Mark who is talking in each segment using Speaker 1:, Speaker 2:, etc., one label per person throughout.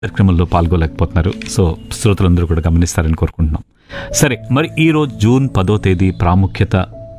Speaker 1: కార్యక్రమంలో పాల్గొలేకపోతున్నారు సో శ్రోతలందరూ కూడా గమనిస్తారని కోరుకుంటున్నాం సరే మరి ఈ రోజు జూన్ పదో తేదీ ప్రాముఖ్యత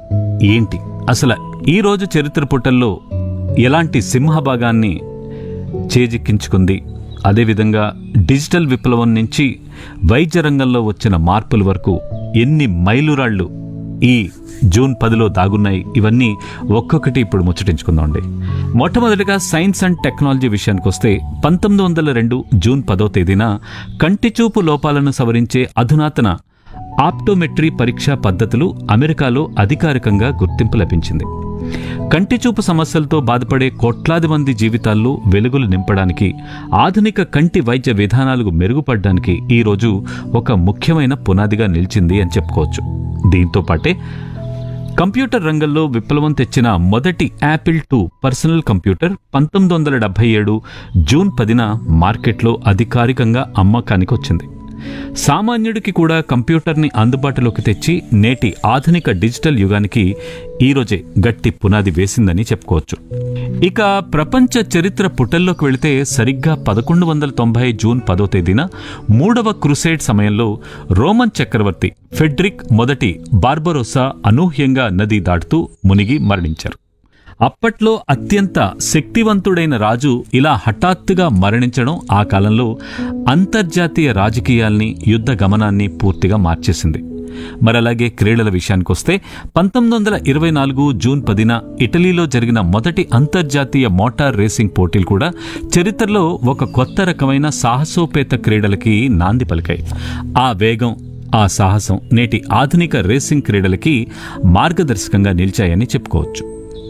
Speaker 1: ఏంటి అసలు ఈ రోజు చరిత్ర పుటల్లో ఎలాంటి సింహభాగాన్ని చేజిక్కించుకుంది అదేవిధంగా డిజిటల్ విప్లవం నుంచి వైద్య రంగంలో వచ్చిన మార్పుల వరకు ఎన్ని మైలురాళ్ళు ఈ జూన్ పదిలో దాగున్నాయి ఇవన్నీ ఒక్కొక్కటి ఇప్పుడు ముచ్చటించుకుందామండి మొట్టమొదటిగా సైన్స్ అండ్ టెక్నాలజీ విషయానికి వస్తే పంతొమ్మిది వందల రెండు జూన్ పదో తేదీన కంటిచూపు లోపాలను సవరించే అధునాతన ఆప్టోమెట్రీ పరీక్షా పద్ధతులు అమెరికాలో అధికారికంగా గుర్తింపు లభించింది కంటిచూపు సమస్యలతో బాధపడే కోట్లాది మంది జీవితాల్లో వెలుగులు నింపడానికి ఆధునిక కంటి వైద్య విధానాలకు మెరుగుపడడానికి ఈ రోజు ఒక ముఖ్యమైన పునాదిగా నిలిచింది అని చెప్పుకోవచ్చు దీంతో పాటే కంప్యూటర్ రంగంలో విప్లవం తెచ్చిన మొదటి యాపిల్ టూ పర్సనల్ కంప్యూటర్ పంతొమ్మిది వందల డెబ్బై ఏడు జూన్ పదిన మార్కెట్లో అధికారికంగా అమ్మకానికి వచ్చింది సామాన్యుడికి కూడా కంప్యూటర్ని అందుబాటులోకి తెచ్చి నేటి ఆధునిక డిజిటల్ యుగానికి ఈరోజే గట్టి పునాది వేసిందని చెప్పుకోవచ్చు ఇక ప్రపంచ చరిత్ర పుటల్లోకి వెళితే సరిగ్గా పదకొండు వందల తొంభై జూన్ పదో తేదీన మూడవ క్రుసేడ్ సమయంలో రోమన్ చక్రవర్తి ఫెడ్రిక్ మొదటి బార్బరోసా అనూహ్యంగా నది దాటుతూ మునిగి మరణించారు అప్పట్లో అత్యంత శక్తివంతుడైన రాజు ఇలా హఠాత్తుగా మరణించడం ఆ కాలంలో అంతర్జాతీయ రాజకీయాల్ని యుద్ధ గమనాన్ని పూర్తిగా మార్చేసింది మరి అలాగే క్రీడల విషయానికొస్తే పంతొమ్మిది వందల ఇరవై నాలుగు జూన్ పదిన ఇటలీలో జరిగిన మొదటి అంతర్జాతీయ మోటార్ రేసింగ్ పోటీలు కూడా చరిత్రలో ఒక కొత్త రకమైన సాహసోపేత క్రీడలకి నాంది పలికాయి ఆ వేగం ఆ సాహసం నేటి ఆధునిక రేసింగ్ క్రీడలకి మార్గదర్శకంగా నిలిచాయని చెప్పుకోవచ్చు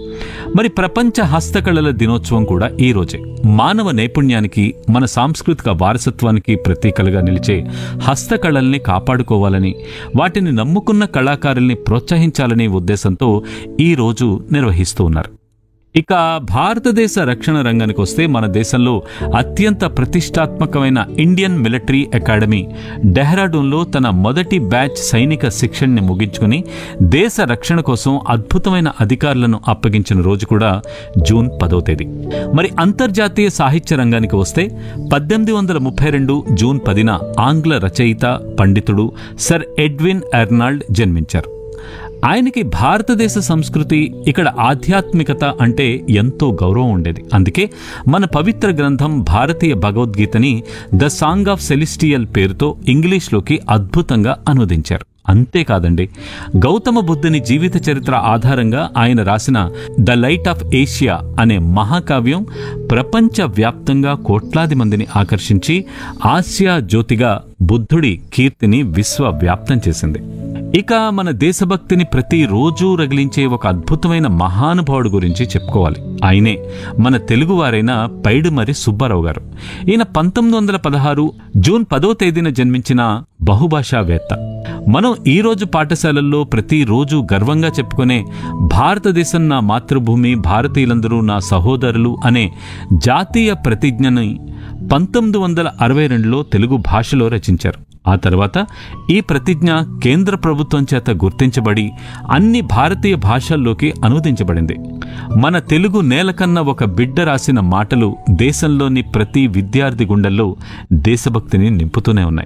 Speaker 1: మరి ప్రపంచ హస్తకళల దినోత్సవం కూడా ఈ రోజే మానవ నైపుణ్యానికి మన సాంస్కృతిక వారసత్వానికి ప్రతీకలుగా నిలిచే హస్తకళల్ని కాపాడుకోవాలని వాటిని నమ్ముకున్న కళాకారుల్ని ప్రోత్సహించాలనే ఉద్దేశంతో ఈ రోజు నిర్వహిస్తూ ఉన్నారు ఇక భారతదేశ రక్షణ రంగానికి వస్తే మన దేశంలో అత్యంత ప్రతిష్టాత్మకమైన ఇండియన్ మిలిటరీ అకాడమీ డెహ్రాడూన్లో తన మొదటి బ్యాచ్ సైనిక శిక్షణని ముగించుకుని దేశ రక్షణ కోసం అద్భుతమైన అధికారులను అప్పగించిన రోజు కూడా జూన్ పదో తేదీ మరి అంతర్జాతీయ సాహిత్య రంగానికి వస్తే పద్దెనిమిది వందల ముప్పై రెండు జూన్ పదిన ఆంగ్ల రచయిత పండితుడు సర్ ఎడ్విన్ ఎర్నాల్డ్ జన్మించారు ఆయనకి భారతదేశ సంస్కృతి ఇక్కడ ఆధ్యాత్మికత అంటే ఎంతో గౌరవం ఉండేది అందుకే మన పవిత్ర గ్రంథం భారతీయ భగవద్గీతని ద సాంగ్ ఆఫ్ సెలిస్టియల్ పేరుతో ఇంగ్లీష్లోకి అద్భుతంగా అనువదించారు అంతేకాదండి గౌతమ బుద్ధుని జీవిత చరిత్ర ఆధారంగా ఆయన రాసిన ద లైట్ ఆఫ్ ఏషియా అనే మహాకావ్యం ప్రపంచ వ్యాప్తంగా కోట్లాది మందిని ఆకర్షించి ఆసియా జ్యోతిగా బుద్ధుడి కీర్తిని విశ్వవ్యాప్తం చేసింది ఇక మన దేశభక్తిని ప్రతిరోజు రగిలించే ఒక అద్భుతమైన మహానుభావుడు గురించి చెప్పుకోవాలి ఆయనే మన తెలుగువారైన పైడిమరి సుబ్బారావు గారు ఈయన పంతొమ్మిది వందల పదహారు జూన్ పదో తేదీన జన్మించిన బహుభాషావేత్త మనం ఈ రోజు పాఠశాలల్లో ప్రతిరోజు గర్వంగా చెప్పుకునే భారతదేశం నా మాతృభూమి భారతీయులందరూ నా సహోదరులు అనే జాతీయ ప్రతిజ్ఞని పంతొమ్మిది వందల అరవై రెండులో తెలుగు భాషలో రచించారు ఆ తర్వాత ఈ ప్రతిజ్ఞ కేంద్ర ప్రభుత్వం చేత గుర్తించబడి అన్ని భారతీయ భాషల్లోకి అనువదించబడింది మన తెలుగు నేలకన్న ఒక బిడ్డ రాసిన మాటలు దేశంలోని ప్రతి విద్యార్థి గుండెల్లో దేశభక్తిని నింపుతూనే ఉన్నాయి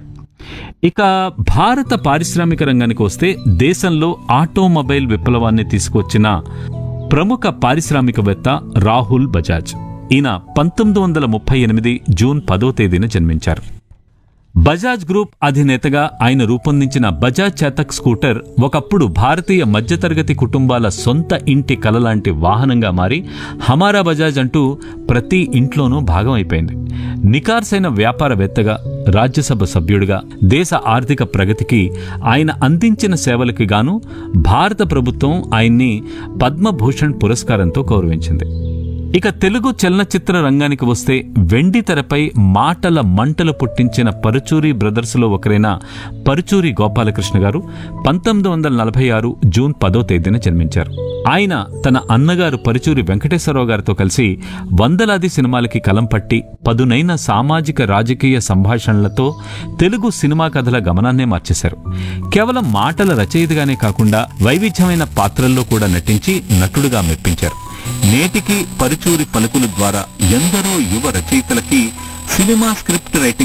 Speaker 1: ఇక భారత పారిశ్రామిక రంగానికి వస్తే దేశంలో ఆటోమొబైల్ విప్లవాన్ని తీసుకొచ్చిన ప్రముఖ పారిశ్రామికవేత్త రాహుల్ బజాజ్ ఈయన పంతొమ్మిది వందల ముప్పై ఎనిమిది జూన్ పదో తేదీన జన్మించారు బజాజ్ గ్రూప్ అధినేతగా ఆయన రూపొందించిన బజాజ్ చేతక్ స్కూటర్ ఒకప్పుడు భారతీయ మధ్యతరగతి కుటుంబాల సొంత ఇంటి కల లాంటి వాహనంగా మారి హమారా బజాజ్ అంటూ ప్రతి ఇంట్లోనూ భాగం అయిపోయింది నికార్సైన వ్యాపారవేత్తగా రాజ్యసభ సభ్యుడిగా దేశ ఆర్థిక ప్రగతికి ఆయన అందించిన సేవలకి గాను భారత ప్రభుత్వం ఆయన్ని పద్మభూషణ్ పురస్కారంతో గౌరవించింది ఇక తెలుగు చలనచిత్ర రంగానికి వస్తే వెండి తెరపై మాటల మంటలు పుట్టించిన పరుచూరి బ్రదర్స్లో ఒకరైన పరుచూరి గోపాలకృష్ణ గారు పంతొమ్మిది వందల నలభై ఆరు జూన్ పదో తేదీన జన్మించారు ఆయన తన అన్నగారు పరుచూరి వెంకటేశ్వరరావు గారితో కలిసి వందలాది సినిమాలకి కలం పట్టి పదునైన సామాజిక రాజకీయ సంభాషణలతో తెలుగు సినిమా కథల గమనాన్నే మార్చేశారు కేవలం మాటల రచయితగానే కాకుండా వైవిధ్యమైన పాత్రల్లో కూడా నటించి నటుడుగా మెప్పించారు
Speaker 2: నేటికి పరుచూరి పలుకుల ద్వారా ఎందరో యువ రచయితలకి సినిమా స్క్రిప్ట్ రైటింగ్